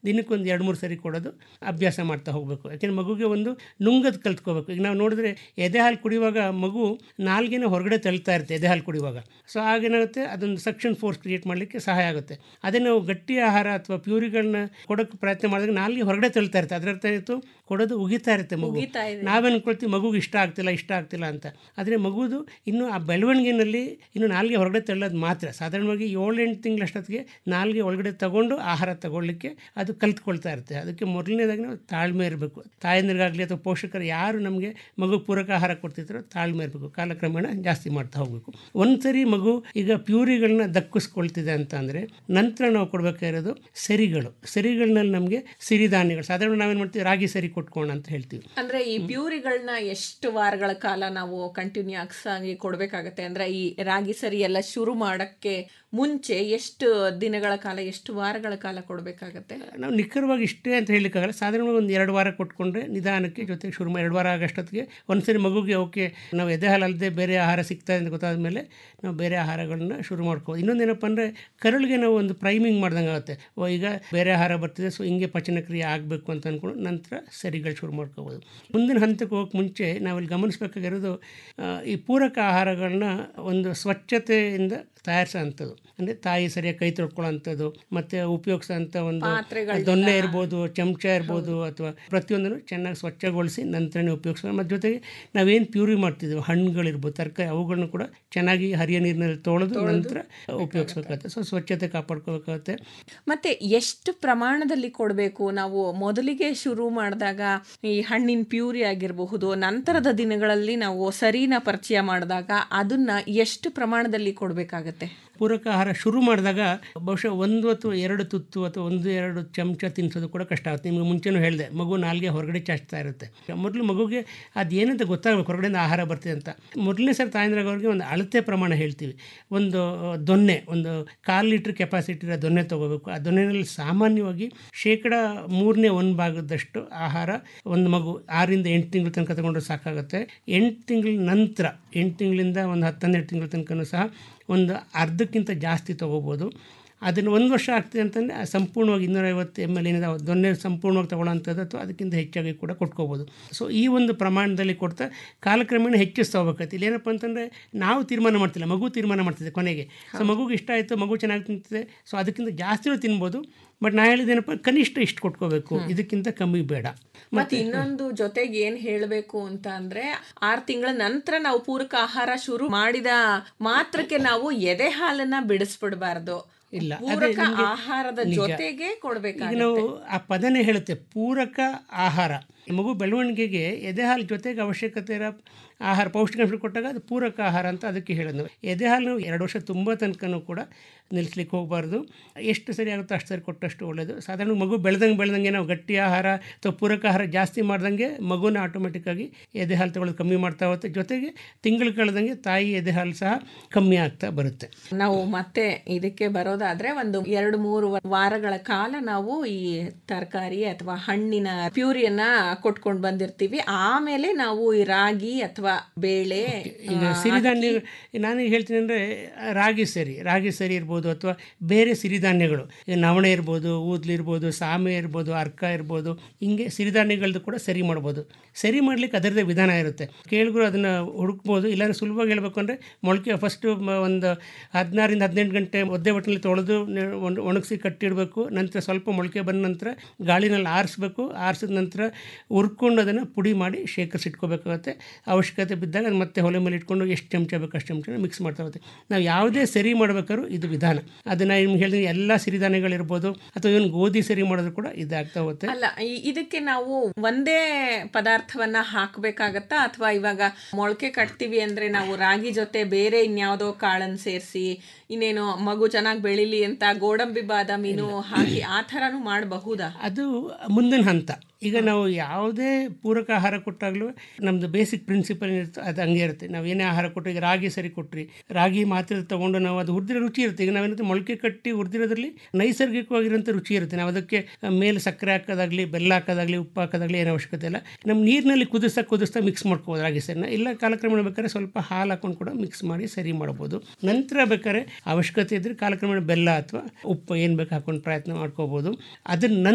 ದಿನಕ್ಕೊಂದು ಎರಡು ಮೂರು ಸರಿ ಕೊಡೋದು ಅಭ್ಯಾಸ ಮಾಡ್ತಾ ಹೋಗಬೇಕು ಯಾಕೆಂದ್ರೆ ಮಗುಗೆ ಒಂದು ನುಂಗದ್ ಕಲ್ತ್ಕೋಬೇಕು ಈಗ ನಾವು ನೋಡಿದ್ರೆ ಎದೆ ಹಾಲು ಕುಡಿಯುವಾಗ ಮಗು ನಾಲ್ಗಿನ ಹೊರಗಡೆ ತಳ್ತಾ ಇರುತ್ತೆ ಎದೆ ಹಾಲು ಕುಡಿಯುವಾಗ ಸೊ ಆಗೇನಾಗುತ್ತೆ ಅದೊಂದು ಸಕ್ಷನ್ ಫೋರ್ಸ್ ಕ್ರಿಯೇಟ್ ಮಾಡಲಿಕ್ಕೆ ಸಹಾಯ ಆಗುತ್ತೆ ಅದೇ ನಾವು ಗಟ್ಟಿ ಆಹಾರ ಅಥವಾ ಪ್ಯೂರಿಗಳನ್ನ ಕೊಡೋಕ್ಕೆ ಪ್ರಯತ್ನ ಮಾಡಿದಾಗ ನಾಲ್ಗೆ ಹೊರಗಡೆ ತಳ್ತಾ ಇರುತ್ತೆ ಅದರ ಅರ್ಥ ಆಯಿತು ಕೊಡೋದು ಉಗಿತಾ ಇರುತ್ತೆ ಮಗು ಉಗೀತಾ ಇದೆ. ನಾವೇ ಅನ್ಕೊಳ್ತೀವಿ ಮಗುಗೆ ಇಷ್ಟ ಆಗ್ತಿಲ್ಲ ಇಷ್ಟ ಆಗ್ತಿಲ್ಲ ಅಂತ ಆದರೆ ಮಗುದು ಇನ್ನು ಆ ಬೆಳವಣಿಗೆನಲ್ಲಿ ಇನ್ನು ನಾಲ್ಗೆ ಹೊರಗಡೆ ತಳ್ಳೋದು ಮಾತ್ರ ಸಾಧಾರಣವಾಗಿ ಏಳೆಂಟು ತಿಂಗಳಷ್ಟೊತ್ತಿಗೆ ನಾಲ್ಗೆ ಒಳಗಡೆ ತಗೊಂಡು ಆಹಾರ ತಗೊಳ್ಳಿಕ್ಕೆ ಅದು ಕಲ್ತ್ಕೊಳ್ತಾ ಇರುತ್ತೆ ಅದಕ್ಕೆ ಮೊದಲನೇದಾಗಿ ನಾವು ತಾಳ್ಮೆ ಇರಬೇಕು ತಾಯಂದಿರಿಗಾಗಲಿ ಅಥವಾ ಪೋಷಕರು ಯಾರು ನಮಗೆ ಮಗು ಪೂರಕ ಆಹಾರ ಕೊಡ್ತಿರ್ತಾರೋ ತಾಳ್ಮೆ ಇರಬೇಕು ಕಾಲಕ್ರಮೇಣ ಜಾಸ್ತಿ ಮಾಡ್ತಾ ಹೋಗಬೇಕು ಒಂದು ಸರಿ ಮಗು ಈಗ ಪ್ಯೂರಿಗಳನ್ನ ದಕ್ಕಿಸ್ಕೊಳ್ತಿದೆ ಅಂತ ಅಂದರೆ ನಂತರ ನಾವು ಕೊಡಬೇಕಾಗಿರೋದು ಸರಿಗಳು ಸರಿಗಳನ್ನಲ್ಲಿ ನಮಗೆ ಸಿರಿಧಾನ್ಯಗಳು ಸಾಧಾರಣ ನಾವೇನು ಮಾಡ್ತೀವಿ ರಾಗಿ ಸರಿ ಕೊಟ್ಕೋಣ ಅಂತ ಹೇಳ್ತೀವಿ ಅಂದ್ರೆ ಈ ಪ್ಯೂರಿಗಳನ್ನ ಎಷ್ಟು ವಾರಗಳ ಕಾಲ ನಾವು ಕಂಟಿನ್ಯೂಸ್ ಆಗಿ ಕೊಡ್ಬೇಕಾಗತ್ತೆ ಅಂದ್ರೆ ಈ ರಾಗಿ ಸರಿ ಎಲ್ಲ ಶುರು ಮಾಡಕ್ಕೆ ಮುಂಚೆ ಎಷ್ಟು ದಿನಗಳ ಕಾಲ ಎಷ್ಟು ವಾರಗಳ ಕಾಲ ಕೊಡ್ಬೇಕಾಗತ್ತೆ ನಾವು ನಿಖರವಾಗಿ ಇಷ್ಟೇ ಅಂತ ಹೇಳಲಿಕ್ಕಾಗಲ್ಲ ಸಾಧಾರಣವಾಗಿ ಒಂದು ಎರಡು ವಾರ ಕೊಟ್ಕೊಂಡ್ರೆ ನಿಧಾನಕ್ಕೆ ಜೊತೆಗೆ ಶುರು ಮಾಡಿ ಎರಡು ವಾರ ಆಗಷ್ಟೊತ್ತಿಗೆ ಒಂದ್ಸರಿ ಮಗುಗೆ ಓಕೆ ನಾವು ಎದೆ ಹಾಲು ಅಲ್ಲದೆ ಬೇರೆ ಆಹಾರ ಸಿಗ್ತಾ ಇದೆ ಅಂತ ಗೊತ್ತಾದ ಮೇಲೆ ನಾವು ಬೇರೆ ಆಹಾರಗಳನ್ನ ಶುರು ಮಾಡ್ಕೋಬೋದು ಇನ್ನೊಂದೇನಪ್ಪ ಅಂದರೆ ಕರುಳಿಗೆ ನಾವು ಒಂದು ಪ್ರೈಮಿಂಗ್ ಮಾಡ್ದಂಗೆ ಆಗುತ್ತೆ ಓ ಈಗ ಬೇರೆ ಆಹಾರ ಬರ್ತಿದೆ ಸೊ ಹಿಂಗೆ ಪಚನ ಕ್ರಿಯೆ ಆಗಬೇಕು ಅಂತ ಅಂದ್ಕೊಂಡು ನಂತರ ಸರಿಗಳು ಶುರು ಮಾಡ್ಕೋಬೋದು ಮುಂದಿನ ಹಂತಕ್ಕೆ ಹೋಗಕ್ಕೆ ಮುಂಚೆ ನಾವಿಲ್ಲಿ ಗಮನಿಸಬೇಕಾಗಿರೋದು ಆ, ಈ ಪೂರಕ ಆಹಾರಗಳನ್ನ ಒಂದು ಸ್ವಚ್ಛತೆಯಿಂದ ತಯಾರಿಸೋ ಅಂಥದ್ದು ಅಂದರೆ ತಾಯಿ ಸರಿಯಾಗಿ ಕೈ ತೊಳ್ಕೊಳ್ಳೋ ಅಂಥದ್ದು ಮತ್ತು ಉಪಯೋಗಿಸೋಂಥ ಒಂದು ಪಾತ್ರೆಗಳ್ನೆಲ್ಲ- ದೊನ್ನೆ ಇರ್ಬೋದು ಚಮಚ ಇರ್ಬೋದು ಅಥವಾ ಪ್ರತಿಯೊಂದನ್ನು ಚೆನ್ನಾಗಿ ಸ್ವಚ್ಛಗೊಳಿಸಿ ನಂತರನೇ ಉಪಯೋಗಿಸ್ಕೊಂಡು ಮತ್ತು ಜೊತೆಗೆ ನಾವೇನು ಪ್ಯೂರಿ ಮಾಡ್ತಿದ್ದೀವಿ ಹಣ್ಣುಗಳಿರ್ಬೋದು ತರಕಾರಿ ಅವುಗಳನ್ನ ಕೂಡ ಚೆನ್ನಾಗಿ ಹರಿಯ ನೀರಿನಲ್ಲಿ ತೊಳೆದು ನಂತರ ಉಪಯೋಗಿಸ್ಬೇಕಾಗುತ್ತೆ ಸೊ ಸ್ವಚ್ಛತೆ ಕಾಪಾಡ್ಕೋಬೇಕಾಗುತ್ತೆ ಮತ್ತೆ ಎಷ್ಟು ಪ್ರಮಾಣದಲ್ಲಿ ಕೊಡಬೇಕು ನಾವು ಮೊದಲಿಗೆ ಶುರು ಮಾಡಿದಾಗ ಈ ಹಣ್ಣಿನ ಪ್ಯೂರಿ ಆಗಿರಬಹುದು ನಂತರದ ದಿನಗಳಲ್ಲಿ ನಾವು ಸರಿನ ಪರಿಚಯ ಮಾಡಿದಾಗ ಅದನ್ನ ಎಷ್ಟು ಪ್ರಮಾಣದಲ್ಲಿ ಕೊಡಬೇಕಾಗತ್ತೆ ಪೂರಕ ಆಹಾರ ಶುರು ಮಾಡಿದಾಗ ಬಹುಶಃ ಒಂದು ಅಥವಾ ಎರಡು ತುತ್ತು ಅಥವಾ ಒಂದು ಎರಡು ಚಮಚ ತಿನ್ನಿಸೋದು ಕೂಡ ಕಷ್ಟ ಆಗುತ್ತೆ ನಿಮಗೆ ಮುಂಚೆನೂ ಹೇಳಿದೆ ಮಗು ನಾಲ್ಗೆ ಹೊರಗಡೆ ಚಾಚ್ತಾ ಇರುತ್ತೆ ಮೊದಲು ಮಗುಗೆ ಅದೇನಂತ ಗೊತ್ತಾಗಬೇಕು ಹೊರಗಡೆಯಿಂದ ಆಹಾರ ಬರ್ತಿದೆ ಅಂತ ಮೊದಲನೇ ಸರಿ ತಾಯಂದ್ರಾಗವ್ರಿಗೆ ಒಂದು ಅಳತೆ ಪ್ರಮಾಣ ಹೇಳ್ತೀವಿ ಒಂದು ದೊನ್ನೆ ಒಂದು ಕಾಲು ಲೀಟ್ರ್ ಕೆಪಾಸಿಟಿ ಇರೋ ದೊನ್ನೆ ತೊಗೋಬೇಕು ಆ ದೊನ್ನೆನಲ್ಲಿ ಸಾಮಾನ್ಯವಾಗಿ ಶೇಕಡ ಮೂರನೇ ಒಂದು ಭಾಗದಷ್ಟು ಆಹಾರ ಒಂದು ಮಗು ಆರಿಂದ ಎಂಟು ತಿಂಗಳ ತನಕ ತಗೊಂಡ್ರೆ ಸಾಕಾಗುತ್ತೆ ಎಂಟು ತಿಂಗಳ ನಂತರ ಎಂಟು ತಿಂಗಳಿಂದ ಒಂದು ಹತ್ತನ್ನೆರಡು ತಿಂಗಳ ತನಕನೂ ಸಹ ಒಂದು ಅರ್ಧಕ್ಕಿಂತ ಜಾಸ್ತಿ ತೊಗೋಬೋದು ಅದನ್ನು ಒಂದು ವರ್ಷ ಆಗ್ತಿದೆ ಅಂತಂದರೆ ಸಂಪೂರ್ಣವಾಗಿ ಇನ್ನೂರೈವತ್ತು ಎಮ್ ಎಲ್ ಏನಿದೆ ದೊನ್ನೆ ಸಂಪೂರ್ಣವಾಗಿ ತೊಗೊಳ್ಳೋಂಥದ್ದು ಅಥವಾ ಅದಕ್ಕಿಂತ ಹೆಚ್ಚಾಗಿ ಕೂಡ ಕೊಟ್ಕೋಬೋದು ಸೊ ಈ ಒಂದು ಪ್ರಮಾಣದಲ್ಲಿ ಕೊಡ್ತಾ ಕಾಲಕ್ರಮೇಣ ಹೆಚ್ಚಿಸ್ತಾ ಹೋಗ್ಬೇಕಾಯ್ತು ಇಲ್ಲಿ ಏನಪ್ಪ ಅಂತಂದರೆ ನಾವು ತೀರ್ಮಾನ ಮಾಡ್ತಿಲ್ಲ ಮಗು ತೀರ್ಮಾನ ಮಾಡ್ತಿದೆ ಕೊನೆಗೆ ಸೊ ಮಗುಗೆ ಇಷ್ಟ ಆಯಿತು ಮಗು ಚೆನ್ನಾಗಿ ತಿಂತಿದೆ ಸೊ ಅದಕ್ಕಿಂತ ಜಾಸ್ತಿನೂ ತಿನ್ಬೋದು ಬಟ್ ನಾ ಹೇಳಿದ್ದೇನಪ್ಪ ಕನಿಷ್ಠ ಇಷ್ಟು ಕೊಟ್ಕೋಬೇಕು ಇದಕ್ಕಿಂತ ಕಮ್ಮಿ ಬೇಡ ಮತ್ತೆ ಇನ್ನೊಂದು ಜೊತೆಗೆ ಏನ್ ಹೇಳಬೇಕು ಅಂತ ಅಂದ್ರೆ ಆರ್ ತಿಂಗಳ ನಂತರ ನಾವು ಪೂರಕ ಆಹಾರ ಶುರು ಮಾಡಿದ ಮಾತ್ರಕ್ಕೆ ನಾವು ಎದೆ ಹಾಲನ್ನ ಬಿಡಿಸ್ಬಿಡ್ಬಾರ್ದು ಇಲ್ಲ, ಅದೇ ಪೂರಕ ನಿಮ್ಗೆ ಆಹಾರದ ನಿಜ. ಜೊತೆಗೆ ಈಗ ಕೊಡ್ಬೇಕಾಗುತ್ತೆ ನಾವು ಆ ಪದನೇ ಹೇಳುತ್ತೆ ಪೂರಕ ಆಹಾರ ಮಗು ಬೆಳವಣಿಗೆಗೆ ಎದೆ ಹಾಲು ಜೊತೆಗೆ ಅವಶ್ಯಕತೆ ಇರೋ ಆಹಾರ ಪೌಷ್ಟಿಕಾಂಶ ಕೊಟ್ಟಾಗ ಅದು ಪೂರಕ ಆಹಾರ ಅಂತ ಅದಕ್ಕೆ ಹೇಳೋದು ನಾವು ಎದೆ ಹಾಲು ನಾವು ಎರಡು ವರ್ಷ ತುಂಬ ತನಕನೂ ಕೂಡ ನಿಲ್ಲಿಸ್ಲಿಕ್ಕೆ ಹೋಗಬಾರ್ದು ಎಷ್ಟು ಸರಿ ಆಗುತ್ತೋ ಅಷ್ಟು ಸರಿ ಕೊಟ್ಟಷ್ಟು ಒಳ್ಳೆಯದು ಸಾಧಾರಣ ಮಗು ಬೆಳೆದಂಗೆ ಬೆಳೆದಂಗೆ ನಾವು ಗಟ್ಟಿ ಆಹಾರ ಅಥವಾ ಪೂರಕ ಆಹಾರ ಜಾಸ್ತಿ ಮಾಡ್ದಂಗೆ ಮಗುನ ಆಟೋಮೆಟಿಕ್ಕಾಗಿ ಎದೆ ಹಾಲು ತಗೊಳ್ಳೋದು ಕಮ್ಮಿ ಮಾಡ್ತಾ ಹೋಗುತ್ತೆ ಜೊತೆಗೆ ತಿಂಗಳು ಕಳೆದಂಗೆ ತಾಯಿ ಎದೆ ಹಾಲು ಸಹ ಕಮ್ಮಿ ಆಗ್ತಾ ಬರುತ್ತೆ ನಾವು ಮತ್ತೆ ಇದಕ್ಕೆ ಬರೋದಾದ್ರೆ ಒಂದು ಎರಡು ಮೂರು ವಾರಗಳ ಕಾಲ ನಾವು ಈ ತರಕಾರಿ ಅಥವಾ ಹಣ್ಣಿನ ಪ್ಯೂರಿಯನ್ನ ಕೊಟ್ಕೊಂಡು ಬಂದಿರ್ತೀವಿ ಆಮೇಲೆ ನಾವು ಈ ರಾಗಿ ಅಥವಾ ಬೇಳೆ ಈಗ ಆ, ಸಿರಿಧಾನ್ಯ ನಾನೀಗ ಹೇಳ್ತೀನಿ ಅಂದರೆ ರಾಗಿ ಸರಿ ರಾಗಿ ಸರಿ ಇರ್ಬೋದು ಅಥವಾ ಬೇರೆ ಸಿರಿಧಾನ್ಯಗಳು ಈಗ ನವಣೆ ಇರ್ಬೋದು ಊದ್ಲು ಇರ್ಬೋದು ಸಾಮೆ ಇರ್ಬೋದು ಅರ್ಕ ಇರ್ಬೋದು ಹಿಂಗೆ ಸಿರಿಧಾನ್ಯಗಳದ್ದು ಕೂಡ ಸರಿ ಮಾಡ್ಬೋದು ಸರಿ ಮಾಡ್ಲಿಕ್ಕೆ ಅದರದ್ದೇ ವಿಧಾನ ಇರುತ್ತೆ ಕೇಳಿದ್ರು ಅದನ್ನು ಹುಡುಕ್ಬೋದು ಇಲ್ಲಾಂದ್ರೆ ಸುಲಭವಾಗಿ ಹೇಳ್ಬೇಕು ಅಂದರೆ ಮೊಳಕೆ ಫಸ್ಟು ಒಂದು ಹದಿನಾರಿಂದ ಹದಿನೆಂಟು ಗಂಟೆ ಒದ್ದೆ ಬಟ್ಟನಲ್ಲಿ ತೊಳೆದು ನೆ- ಒಣ- ಒಣಗಿಸಿ ಕಟ್ಟಿಡಬೇಕು ನಂತರ ಸ್ವಲ್ಪ ಮೊಳಕೆ ಬಂದ ನಂತರ ಗಾಳಿನಲ್ಲಿ ಆರಿಸ್ಬೇಕು ಆರಿಸಿದ ನಂತರ ಹುರ್ಕೊಂಡು ಅದನ್ನು ಪುಡಿ ಮಾಡಿ ಶೇಖರಿಸಿಟ್ಕೋಬೇಕಾಗುತ್ತೆ ಅವಶ್ಯಕತೆ ಬಿದ್ದಾಗ ಅದು ಮತ್ತೆ ಹೊಲೆ ಮೇಲೆ ಇಟ್ಕೊಂಡು ಎಷ್ಟು ಚಮಚ ಬೇಕು ಅಷ್ಟು ಚಮಚ ಮಿಕ್ಸ್ ಮಾಡ್ತಾ ಹೋಗುತ್ತೆ ನಾವು ಯಾವುದೇ ಸರಿ ಮಾಡ್ಬೇಕಾದ್ರೂ ಇದು ವಿಧಾನ ಅದನ್ನು ನಿಮ್ಗೆ ಹೇಳಿದ್ರೆ ಎಲ್ಲ ಸಿರಿಧಾನ್ಯಗಳಿರ್ಬೋದು ಅಥವಾ ಇವನ್ ಗೋಧಿ ಸರಿ ಮಾಡೋದು ಕೂಡ ಇದಾಗ್ತಾ ಹೋಗುತ್ತೆ ಅಲ್ಲ ಈ- ಇದಕ್ಕೆ ನಾವು ಒಂದೇ ಪದಾರ್ಥವನ್ನ ಹಾಕ್ಬೇಕಾಗತ್ತಾ ಅಥವಾ ಇವಾಗ ಮೊಳಕೆ ಕಟ್ತೀವಿ ಅಂದ್ರೆ ನಾವು ರಾಗಿ ಜೊತೆ ಬೇರೆ ಇನ್ಯಾವುದೋ ಕಾಳನ್ನ ಸೇರಿಸಿ ಇನ್ನೇನು ಮಗು ಚೆನ್ನಾಗಿ ಬೆಳಿಲಿ ಅಂತ ಗೋಡಂಬಿ ಬಾದಾಮಿನೂ ಹಾಕಿ ಆ ಥರನೂ ಮಾಡಬಹುದಾ ಅದು ಮುಂದಿನ ಹಂತ ಈಗ ನಾವು ಯಾವುದೇ ಪೂರಕ ಆಹಾರ ಕೊಟ್ಟಾಗಲೂ ನಮ್ಮದು ಬೇಸಿಕ್ ಪ್ರಿನ್ಸಿಪಲ್ ಏನಿರುತ್ತೆ ಅದು ಹಂಗೆ ಇರುತ್ತೆ ನಾವು ಏನೇ ಆಹಾರ ಕೊಟ್ಟರು ಈಗ ರಾಗಿ ಸರಿ ಕೊಟ್ರಿ ರಾಗಿ ಮಾತ್ರ ತಗೊಂಡು ನಾವು ಅದು ಹುರಿದಿರೋ ರುಚಿ ಇರುತ್ತೆ ಈಗ ನಾವೇನಂತ ಮೊಳಕೆ ಕಟ್ಟಿ ಹುರಿದಿರೋದ್ರಲ್ಲಿ ನೈಸರ್ಗಿಕವಾಗಿರೋಂಥ ರುಚಿ ಇರುತ್ತೆ ನಾವು ಅದಕ್ಕೆ ಮೇಲೆ ಸಕ್ಕರೆ ಹಾಕೋದಾಗಲಿ ಬೆಲ್ಲ ಹಾಕೋದಾಗಲಿ ಉಪ್ಪು ಹಾಕೋದಾಗಲಿ ಏನು ಅವಶ್ಯಕತೆ ಇಲ್ಲ ನಮ್ಮ ನೀರಿನಲ್ಲಿ ಕುದಿಸ್ತಾ ಕುದಿಸ್ತಾ ಮಿಕ್ಸ್ ಮಾಡ್ಕೋಬೋದು ರಾಗಿ ಸರಿನ ಇಲ್ಲ ಕಾಲಕ್ರಮೇಣ ಬೇಕಾದ್ರೆ ಸ್ವಲ್ಪ ಹಾಲು ಹಾಕೊಂಡು ಕೂಡ ಮಿಕ್ಸ್ ಮಾಡಿ ಸರಿ ಮಾಡ್ಬೋದು ನಂತರ ಬೇಕಾದ್ರೆ ಅವಶ್ಯಕತೆ ಇದ್ದರೆ ಕಾಲಕ್ರಮೇಣ ಬೆಲ್ಲ ಅಥವಾ ಉಪ್ಪು ಏನು ಬೇಕು ಹಾಕೊಂಡು ಪ್ರಯತ್ನ ಮಾಡ್ಕೋಬೋದು ಅದನ್ನ